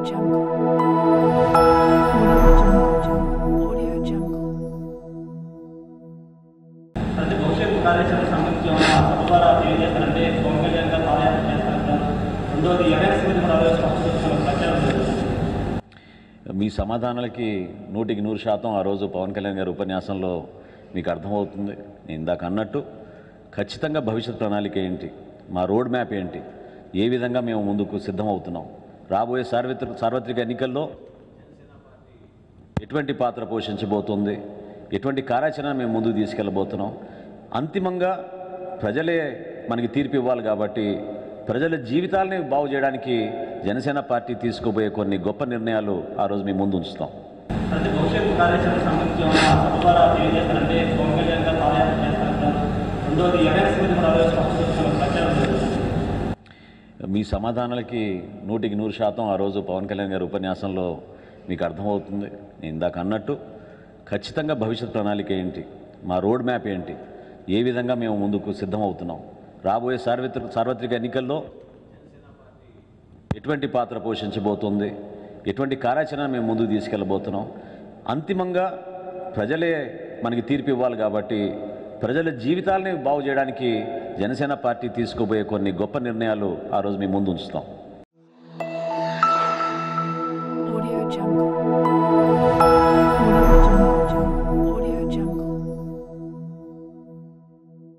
Jungle. Audio Jungle. Audio Jungle. ప్రతి భవిష్యత్తు కార్యాచరణ సంబంధించి ఏమైనా సభ ద్వారా తెలియజేస్తారంటే పవన్ కళ్యాణ్ గారు పాదయాత్ర చేస్తారంటారు రెండోది ఎన్ఎస్ మీద కూడా ఆలోచన వస్తుంది ప్రచారం జరుగుతుంది మీ సమాధానాలకి నూటికి నూరు శాతం ఆ రోజు పవన్ కళ్యాణ్ గారి ఉపన్యాసంలో మీకు అర్థమవుతుంది నేను ఇందాక అన్నట్టు ఖచ్చితంగా భవిష్యత్ ప్రణాళిక ఏంటి మా రోడ్ మ్యాప్ ఏంటి ఏ విధంగా మేము ముందుకు సిద్ధమవుతున్నాం రాబోయే సార్వత్రిక సార్వత్రిక ఎన్నికల్లో ఎటువంటి పాత్ర పోషించబోతుంది ఎటువంటి కార్యాచరణ మేము ముందుకు తీసుకెళ్ళబోతున్నాం అంతిమంగా ప్రజలే మనకి తీర్పు ఇవ్వాలి కాబట్టి ప్రజల జీవితాలని బాగు చేయడానికి జనసేన పార్టీ తీసుకోబోయే కొన్ని గొప్ప నిర్ణయాలు ఆ రోజు మీ ముందు ఉంచుతాం ప్రతి భవిష్యత్తు కార్యాచరణ సంబంధించి ఏమైనా సభ ద్వారా తెలియజేస్తారంటే పవన్ కళ్యాణ్ గారు పాదయాత్ర చేస్తారంటారు రెండోది ఎన్ఎస్ మీద కూడా ఆలోచన వస్తుంది ప్రచారం జరుగుతుంది మీ సమాధానాలకి నూటికి నూరు శాతం ఆ రోజు పవన్ కళ్యాణ్ గారి ఉపన్యాసంలో మీకు అర్థమవుతుంది నేను ఇందాక అన్నట్టు ఖచ్చితంగా భవిష్యత్ ప్రణాళిక ఏంటి మా రోడ్ మ్యాప్ ఏంటి ఏ విధంగా మేము ముందుకు సిద్ధమవుతున్నాం రాబోయే సార్వత్రిక సార్వత్రిక ఎన్నికల్లో ఎటువంటి పాత్ర పోషించబోతుంది ఎటువంటి కార్యాచరణ మేము ముందుకు తీసుకెళ్ళబోతున్నాం అంతిమంగా ప్రజలే మనకి తీర్పు ఇవ్వాలి కాబట్టి ప్రజల జీవితాలని బాగు చేయడానికి జనసేన పార్టీ తీసుకోబోయే కొన్ని గొప్ప నిర్ణయాలు ఆ రోజు మీ ముందు ఉంచుతాం Audio Jungle.